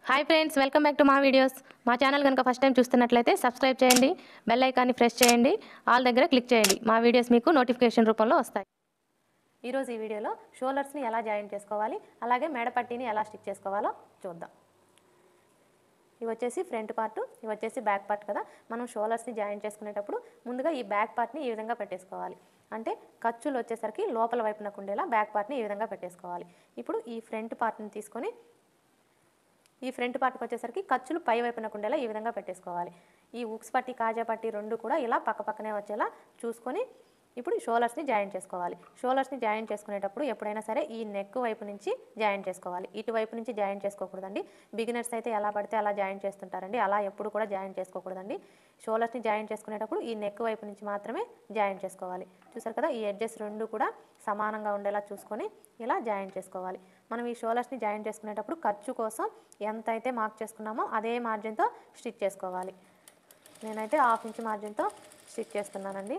hi friends welcome back to మా videos మా channel కనుక ఫస్ట్ టైం చూస్తున్నట్లయితే సబ్స్క్రైబ్ చేయండి బెల్ ఐకాన్ని ప్రెస్ చేయండి ఆల్ దగ్గర క్లిక్ చేయండి మా వీడియోస్ మీకు నోటిఫికేషన్ రూపంలో వస్తాయి ఈరోజు ఈ వీడియోలో షోల్డర్స్ని ఎలా జాయిన్ చేసుకోవాలి అలాగే మెడపట్టీని ఎలా స్టిచ్ చేసుకోవాలో చూద్దాం ఇవి వచ్చేసి ఫ్రంట్ పార్ట్ ఇవి వచ్చేసి బ్యాక్ పార్ట్ కదా మనం షోల్డర్స్ని జాయిన్ చేసుకునేటప్పుడు ముందుగా ఈ బ్యాక్ పార్ట్ని ఈ విధంగా పెట్టేసుకోవాలి అంటే ఖర్చులు వచ్చేసరికి లోపల వైపునకు ఉండేలా బ్యాక్ పార్ట్ని ఈ విధంగా పెట్టేసుకోవాలి ఇప్పుడు ఈ ఫ్రంట్ పార్ట్ని తీసుకొని ఈ ఫ్రంట్ పార్ట్కి వచ్చేసరికి ఖర్చులు పై వైపునకు ఉండేలా ఈ విధంగా పెట్టేసుకోవాలి ఈ ఉక్స్ పట్టి కాజా పట్టి రెండు కూడా ఇలా పక్క పక్కనే వచ్చేలా చూసుకొని ఇప్పుడు షోలర్స్ని జాయిన్ చేసుకోవాలి షోలర్స్ని జాయిన్ చేసుకునేటప్పుడు ఎప్పుడైనా సరే ఈ నెక్ వైపు నుంచి జాయిన్ చేసుకోవాలి ఇటువైపు నుంచి జాయిన్ చేసుకోకూడదండి బిగినర్స్ అయితే ఎలా పడితే అలా జాయిన్ చేస్తుంటారండి అలా ఎప్పుడు కూడా జాయిన్ చేసుకోకూడదండి షోలర్స్ని జాయిన్ చేసుకునేటప్పుడు ఈ నెక్ వైపు నుంచి మాత్రమే జాయిన్ చేసుకోవాలి చూసారు కదా ఈ ఎడ్జెస్ రెండు కూడా సమానంగా ఉండేలా చూసుకొని ఇలా జాయిన్ చేసుకోవాలి మనం ఈ షోలర్స్ని జాయిన్ చేసుకునేటప్పుడు ఖర్చు కోసం ఎంత అయితే మార్క్ చేసుకున్నామో అదే మార్జిన్తో స్టిచ్ చేసుకోవాలి నేనైతే హాఫ్ ఇంచ్ మార్జిన్తో స్టిచ్ చేస్తున్నానండి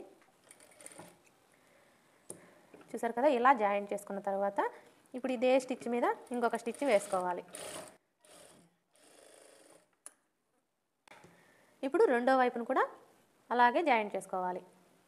చూసారు కదా ఇలా జాయిన్ చేసుకున్న తర్వాత ఇప్పుడు ఇదే స్టిచ్ మీద ఇంకొక స్టిచ్ వేసుకోవాలి ఇప్పుడు రెండో వైపును కూడా అలాగే జాయిన్ చేసుకోవాలి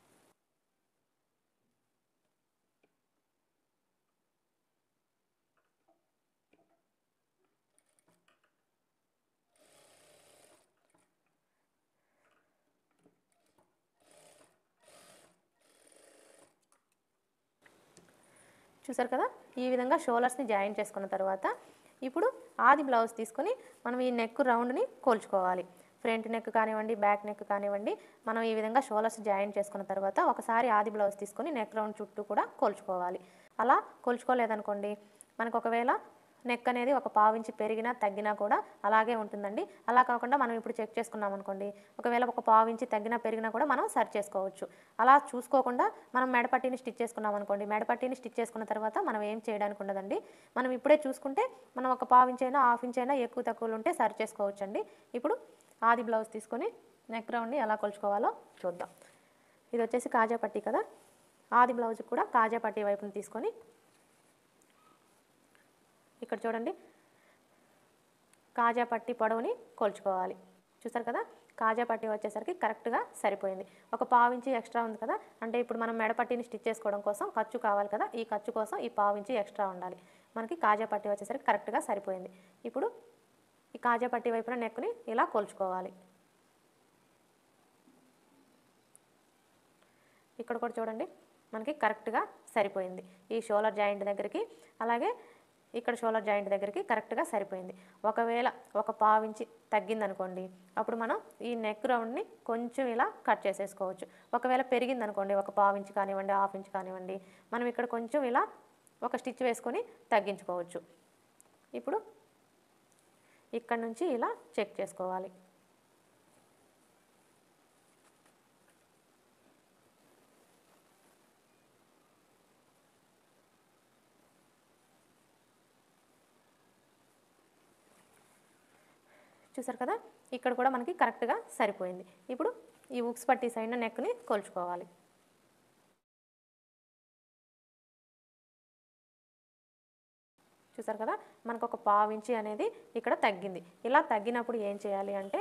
చూసారు కదా ఈ విధంగా షోలర్స్ని జాయిన్ చేసుకున్న తర్వాత ఇప్పుడు ఆది బ్లౌజ్ తీసుకొని మనం ఈ నెక్ రౌండ్ని కోల్చుకోవాలి ఫ్రంట్ నెక్ కానివ్వండి బ్యాక్ నెక్ కానివ్వండి మనం ఈ విధంగా షోలర్స్ జాయిన్ చేసుకున్న తర్వాత ఒకసారి ఆది బ్లౌజ్ తీసుకొని నెక్ రౌండ్ చుట్టూ కూడా కోల్చుకోవాలి అలా కోల్చుకోలేదనుకోండి మనకు ఒకవేళ నెక్ అనేది ఒక పావించి పెరిగినా తగ్గినా కూడా అలాగే ఉంటుందండి అలా కాకుండా మనం ఇప్పుడు చెక్ చేసుకున్నాం అనుకోండి ఒకవేళ ఒక పావించి తగ్గినా పెరిగినా కూడా మనం సరి చేసుకోవచ్చు అలా చూసుకోకుండా మనం మెడపట్టీని స్టిచ్ చేసుకున్నాం అనుకోండి మెడపట్టీని స్టిచ్ చేసుకున్న తర్వాత మనం ఏం చేయడానికి ఉండదండి మనం ఇప్పుడే చూసుకుంటే మనం ఒక పావించి అయినా హాఫ్ ఇంచ్ అయినా ఎక్కువ తక్కువలు ఉంటే సరి చేసుకోవచ్చు అండి ఇప్పుడు ఆది బ్లౌజ్ తీసుకొని నెక్ రౌండ్ని ఎలా కొలుచుకోవాలో చూద్దాం ఇది వచ్చేసి కాజా పట్టీ కదా ఆది బ్లౌజ్ కూడా కాజా పట్టీ వైపుని తీసుకొని ఇక్కడ చూడండి కాజా పట్టి పొడవుని కొలుచుకోవాలి చూసారు కదా కాజా పట్టి వచ్చేసరికి కరెక్ట్గా సరిపోయింది ఒక పావించి ఎక్స్ట్రా ఉంది కదా అంటే ఇప్పుడు మనం మెడపట్టిని స్టిచ్ చేసుకోవడం కోసం ఖర్చు కావాలి కదా ఈ ఖర్చు కోసం ఈ పావించి ఎక్స్ట్రా ఉండాలి మనకి కాజా పట్టి వచ్చేసరికి కరెక్ట్గా సరిపోయింది ఇప్పుడు ఈ కాజా పట్టి వైపున నెక్ని ఇలా కొలుచుకోవాలి ఇక్కడ కూడా చూడండి మనకి కరెక్ట్గా సరిపోయింది ఈ షోలర్ జాయింట్ దగ్గరికి అలాగే ఇక్కడ షోలర్ జాయింట్ దగ్గరికి కరెక్ట్గా సరిపోయింది ఒకవేళ ఒక పావించి తగ్గిందనుకోండి అప్పుడు మనం ఈ నెక్ రౌండ్ని కొంచెం ఇలా కట్ చేసేసుకోవచ్చు ఒకవేళ పెరిగిందనుకోండి ఒక పావించి కానివ్వండి హాఫ్ ఇంచ్ కానివ్వండి మనం ఇక్కడ కొంచెం ఇలా ఒక స్టిచ్ వేసుకొని తగ్గించుకోవచ్చు ఇప్పుడు ఇక్కడ నుంచి ఇలా చెక్ చేసుకోవాలి చూసారు కదా ఇక్కడ కూడా మనకి కరెక్ట్గా సరిపోయింది ఇప్పుడు ఈ ఉక్స్ పట్టి సైడ్ నెక్ని కొలుచుకోవాలి చూసారు కదా మనకు ఒక పావించి అనేది ఇక్కడ తగ్గింది ఇలా తగ్గినప్పుడు ఏం చేయాలి అంటే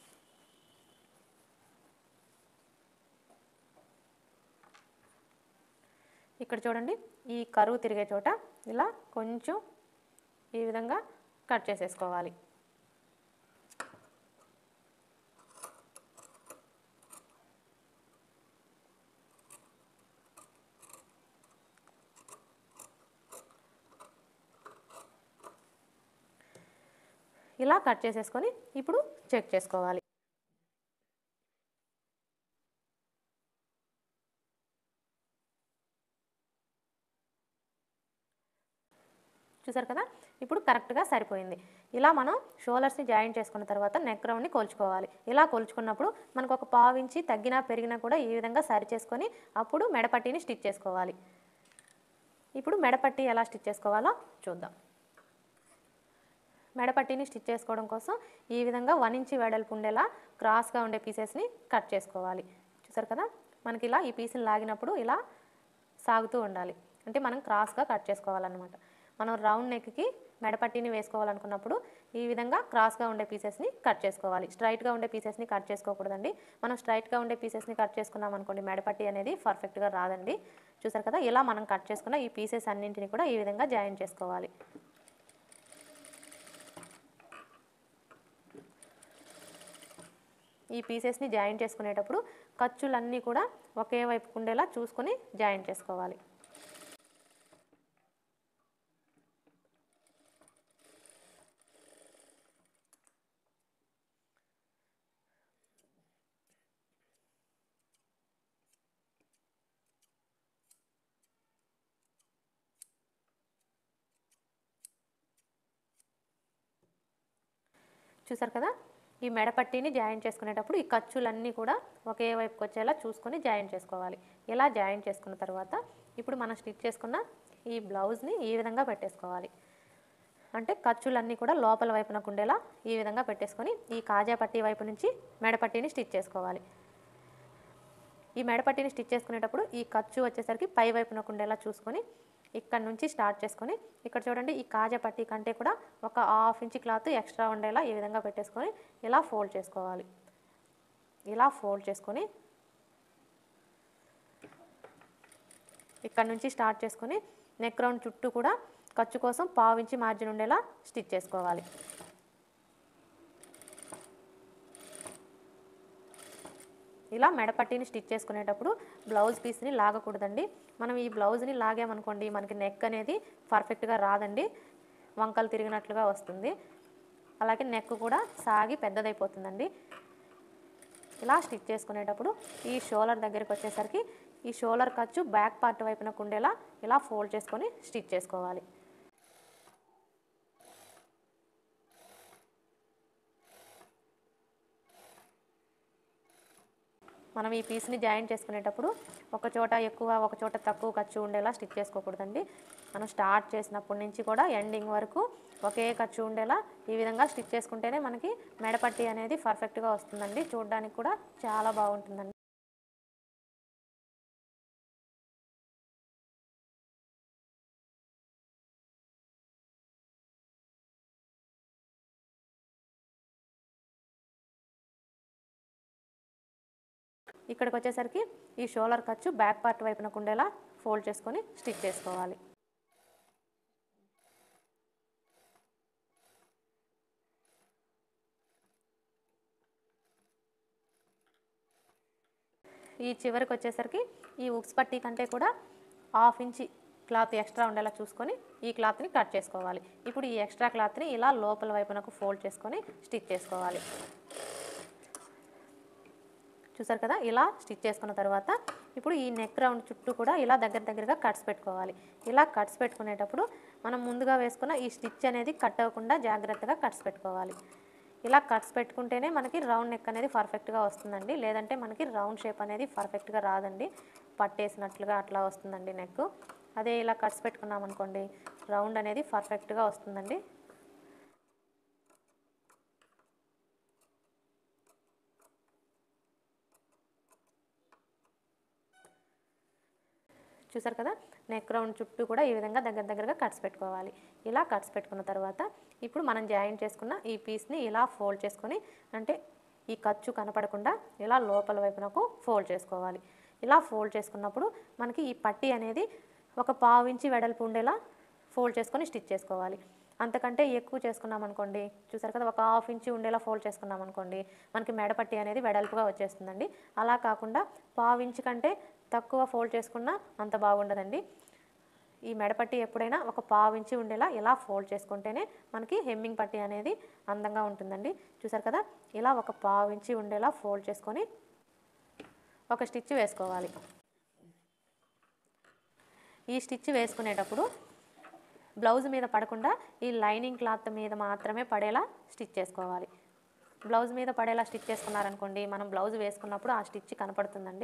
ఇక్కడ చూడండి ఈ కరువు తిరిగే చోట ఇలా కొంచెం ఈ విధంగా కట్ చేసేసుకోవాలి ఇలా కట్ చేసేసుకొని ఇప్పుడు చెక్ చేసుకోవాలి చూసారు కదా ఇప్పుడు కరెక్ట్గా సరిపోయింది ఇలా మనం షోలర్స్ని జాయిన్ చేసుకున్న తర్వాత నెక్ రౌండ్ని కోల్చుకోవాలి ఇలా కోల్చుకున్నప్పుడు మనకు ఒక పావించి తగ్గినా పెరిగినా కూడా ఈ విధంగా సరి చేసుకొని అప్పుడు మెడపట్టీని స్టిచ్ చేసుకోవాలి ఇప్పుడు మెడపట్టీ ఎలా స్టిచ్ చేసుకోవాలో చూద్దాం మెడపట్టీని స్టిచ్ చేసుకోవడం కోసం ఈ విధంగా వన్ ఇంచి వెడల్పు ఉండేలా క్రాస్గా ఉండే పీసెస్ని కట్ చేసుకోవాలి చూసారు కదా మనకి ఇలా ఈ పీసుని లాగినప్పుడు ఇలా సాగుతూ ఉండాలి అంటే మనం క్రాస్గా కట్ చేసుకోవాలన్నమాట మనం రౌండ్ నెక్కి మెడపట్టీని వేసుకోవాలనుకున్నప్పుడు ఈ విధంగా క్రాస్గా ఉండే పీసెస్ని కట్ చేసుకోవాలి స్ట్రైట్గా ఉండే పీసెస్ని కట్ చేసుకోకూడదండి మనం స్ట్రైట్గా ఉండే పీసెస్ని కట్ చేసుకున్నాం అనుకోండి మెడపట్టి అనేది పర్ఫెక్ట్గా రాదండి చూసారు కదా ఇలా మనం కట్ చేసుకున్న ఈ పీసెస్ అన్నింటిని కూడా ఈ విధంగా జాయిన్ చేసుకోవాలి ఈ పీసెస్ని జాయిన్ చేసుకునేటప్పుడు ఖర్చులన్నీ కూడా ఒకే వైపు ఉండేలా చూసుకొని జాయిన్ చేసుకోవాలి చూసారు కదా ఈ మెడపట్టీని జాయిన్ చేసుకునేటప్పుడు ఈ ఖర్చులన్నీ కూడా ఒకే వైపుకి వచ్చేలా చూసుకొని జాయిన్ చేసుకోవాలి ఇలా జాయిన్ చేసుకున్న తర్వాత ఇప్పుడు మనం స్టిచ్ చేసుకున్న ఈ బ్లౌజ్ని ఈ విధంగా పెట్టేసుకోవాలి అంటే ఖర్చులన్నీ కూడా లోపల వైపునకు ఉండేలా ఈ విధంగా పెట్టేసుకొని ఈ కాజా పట్టీ వైపు నుంచి మెడపట్టీని స్టిచ్ చేసుకోవాలి ఈ మెడపట్టీని స్టిచ్ చేసుకునేటప్పుడు ఈ ఖర్చు వచ్చేసరికి పై వైపునకు ఉండేలా చూసుకొని ఇక్కడ నుంచి స్టార్ట్ చేసుకొని ఇక్కడ చూడండి ఈ కాజా పట్టీ కంటే కూడా ఒక హాఫ్ ఇంచ్ క్లాత్ ఎక్స్ట్రా ఉండేలా ఈ విధంగా పెట్టేసుకొని ఇలా ఫోల్డ్ చేసుకోవాలి ఇలా ఫోల్డ్ చేసుకొని ఇక్కడ నుంచి స్టార్ట్ చేసుకొని నెక్ రౌండ్ చుట్టూ కూడా ఖర్చు కోసం పావు ఇంచి మార్జిన్ ఉండేలా స్టిచ్ చేసుకోవాలి ఇలా మెడపట్టీని స్టిచ్ చేసుకునేటప్పుడు బ్లౌజ్ పీస్ని లాగకూడదండి మనం ఈ బ్లౌజ్ని లాగామనుకోండి మనకి నెక్ అనేది పర్ఫెక్ట్గా రాదండి వంకలు తిరిగినట్లుగా వస్తుంది అలాగే నెక్ కూడా సాగి పెద్దదైపోతుందండి ఇలా స్టిచ్ చేసుకునేటప్పుడు ఈ షోలర్ దగ్గరికి వచ్చేసరికి ఈ షోలర్ ఖర్చు బ్యాక్ పార్ట్ వైపునకు ఉండేలా ఇలా ఫోల్డ్ చేసుకొని స్టిచ్ చేసుకోవాలి మనం ఈ పీస్ని జాయిన్ చేసుకునేటప్పుడు ఒక చోట ఎక్కువ ఒక చోట తక్కువ ఖర్చు ఉండేలా స్టిచ్ చేసుకోకూడదండి మనం స్టార్ట్ చేసినప్పటి నుంచి కూడా ఎండింగ్ వరకు ఒకే ఖర్చు ఉండేలా ఈ విధంగా స్టిచ్ చేసుకుంటేనే మనకి మెడపట్టి అనేది పర్ఫెక్ట్గా వస్తుందండి చూడడానికి కూడా చాలా బాగుంటుందండి ఇక్కడికి వచ్చేసరికి ఈ షోలర్ ఖర్చు బ్యాక్ పార్ట్ వైపునకు ఉండేలా ఫోల్డ్ చేసుకొని స్టిచ్ చేసుకోవాలి ఈ చివరికి వచ్చేసరికి ఈ ఉక్స్ పట్టీ కంటే కూడా హాఫ్ ఇంచి క్లాత్ ఎక్స్ట్రా ఉండేలా చూసుకొని ఈ క్లాత్ని కట్ చేసుకోవాలి ఇప్పుడు ఈ ఎక్స్ట్రా క్లాత్ని ఇలా లోపల వైపునకు ఫోల్డ్ చేసుకొని స్టిచ్ చేసుకోవాలి చూసారు కదా ఇలా స్టిచ్ చేసుకున్న తర్వాత ఇప్పుడు ఈ నెక్ రౌండ్ చుట్టూ కూడా ఇలా దగ్గర దగ్గరగా కట్స్ పెట్టుకోవాలి ఇలా కట్స్ పెట్టుకునేటప్పుడు మనం ముందుగా వేసుకున్న ఈ స్టిచ్ అనేది కట్ అవ్వకుండా జాగ్రత్తగా కట్స్ పెట్టుకోవాలి ఇలా కట్స్ పెట్టుకుంటేనే మనకి రౌండ్ నెక్ అనేది పర్ఫెక్ట్గా వస్తుందండి లేదంటే మనకి రౌండ్ షేప్ అనేది పర్ఫెక్ట్గా రాదండి పట్టేసినట్లుగా అట్లా వస్తుందండి నెక్ అదే ఇలా కట్స్ పెట్టుకున్నాం అనుకోండి రౌండ్ అనేది పర్ఫెక్ట్గా వస్తుందండి చూసారు కదా నెక్ రౌండ్ చుట్టూ కూడా ఈ విధంగా దగ్గర దగ్గరగా కట్స్ పెట్టుకోవాలి ఇలా కట్స్ పెట్టుకున్న తర్వాత ఇప్పుడు మనం జాయిన్ చేసుకున్న ఈ పీస్ని ఇలా ఫోల్డ్ చేసుకొని అంటే ఈ ఖర్చు కనపడకుండా ఇలా లోపల వైపునకు ఫోల్డ్ చేసుకోవాలి ఇలా ఫోల్డ్ చేసుకున్నప్పుడు మనకి ఈ పట్టీ అనేది ఒక పావు ఇంచి వెడల్పు ఉండేలా ఫోల్డ్ చేసుకొని స్టిచ్ చేసుకోవాలి అంతకంటే ఎక్కువ చేసుకున్నాం అనుకోండి చూసారు కదా ఒక హాఫ్ ఇంచి ఉండేలా ఫోల్డ్ చేసుకున్నాం అనుకోండి మనకి మెడపట్టి అనేది వెడల్పుగా వచ్చేస్తుందండి అలా కాకుండా పావు ఇంచు కంటే తక్కువ ఫోల్డ్ చేసుకున్నా అంత బాగుండదండి ఈ మెడపట్టి ఎప్పుడైనా ఒక పావు ఇంచి ఉండేలా ఇలా ఫోల్డ్ చేసుకుంటేనే మనకి హెమ్మింగ్ పట్టి అనేది అందంగా ఉంటుందండి చూసారు కదా ఇలా ఒక పావు ఇంచి ఉండేలా ఫోల్డ్ చేసుకొని ఒక స్టిచ్ వేసుకోవాలి ఈ స్టిచ్ వేసుకునేటప్పుడు బ్లౌజ్ మీద పడకుండా ఈ లైనింగ్ క్లాత్ మీద మాత్రమే పడేలా స్టిచ్ చేసుకోవాలి బ్లౌజ్ మీద పడేలా స్టిచ్ చేసుకున్నారనుకోండి మనం బ్లౌజ్ వేసుకున్నప్పుడు ఆ స్టిచ్ కనపడుతుందండి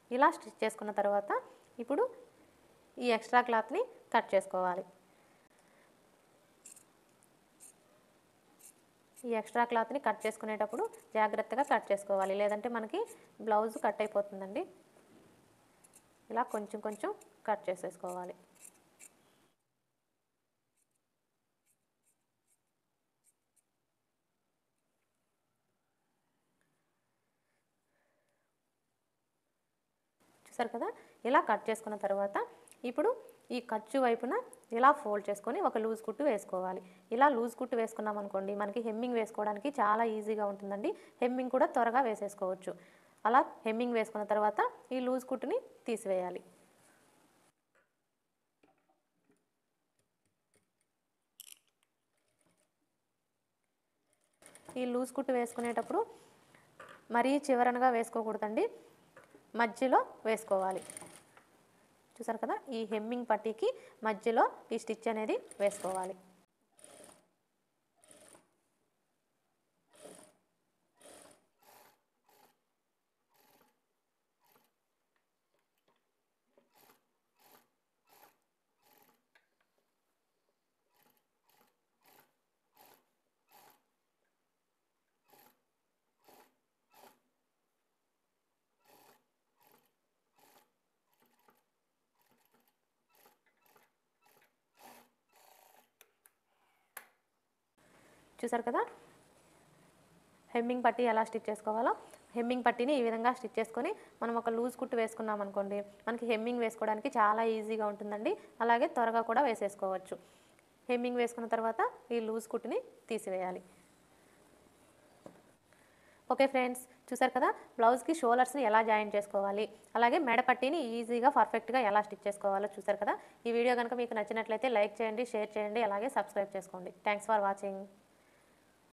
ఇలా స్టిచ్ చేసుకున్న తర్వాత ఇప్పుడు ఈ ఎక్స్ట్రా క్లాత్ని కట్ చేసుకోవాలి ఈ ఎక్స్ట్రా క్లాత్ని కట్ చేసుకునేటప్పుడు జాగ్రత్తగా కట్ చేసుకోవాలి లేదంటే మనకి బ్లౌజ్ కట్ అయిపోతుందండి ఇలా కొంచెం కొంచెం కట్ చేసేసుకోవాలి చూసారు కదా ఇలా కట్ చేసుకున్న తర్వాత ఇప్పుడు ఈ ఖర్చు వైపున ఇలా ఫోల్డ్ చేసుకొని ఒక లూజ్ కుట్టు వేసుకోవాలి ఇలా లూజ్ కుట్టు వేసుకున్నాం అనుకోండి మనకి హెమ్మింగ్ వేసుకోవడానికి చాలా ఈజీగా ఉంటుందండి హెమ్మింగ్ కూడా త్వరగా వేసేసుకోవచ్చు అలా హెమ్మింగ్ వేసుకున్న తర్వాత ఈ లూజ్ కుట్టుని తీసివేయాలి ఈ లూజ్ కుట్టు వేసుకునేటప్పుడు మరీ చివరనగా వేసుకోకూడదండి మధ్యలో వేసుకోవాలి చూసారు కదా ఈ హెమ్మింగ్ పట్టీకి మధ్యలో ఈ స్టిచ్ అనేది వేసుకోవాలి చూసారు కదా హెమ్మింగ్ పట్టీ ఎలా స్టిచ్ చేసుకోవాలో హెమ్మింగ్ పట్టీని ఈ విధంగా స్టిచ్ చేసుకొని మనం ఒక లూజ్ కుట్టు వేసుకున్నాం అనుకోండి మనకి హెమ్మింగ్ వేసుకోవడానికి చాలా ఈజీగా ఉంటుందండి అలాగే త్వరగా కూడా వేసేసుకోవచ్చు హెమ్మింగ్ వేసుకున్న తర్వాత ఈ లూజ్ కుట్టుని తీసివేయాలి ఓకే ఫ్రెండ్స్ చూసారు కదా బ్లౌజ్కి షోలర్స్ని ఎలా జాయిన్ చేసుకోవాలి అలాగే మెడ పట్టీని ఈజీగా పర్ఫెక్ట్గా ఎలా స్టిచ్ చేసుకోవాలో చూసారు కదా ఈ వీడియో కనుక మీకు నచ్చినట్లయితే లైక్ చేయండి షేర్ చేయండి అలాగే సబ్స్క్రైబ్ చేసుకోండి థ్యాంక్స్ ఫర్ వాచింగ్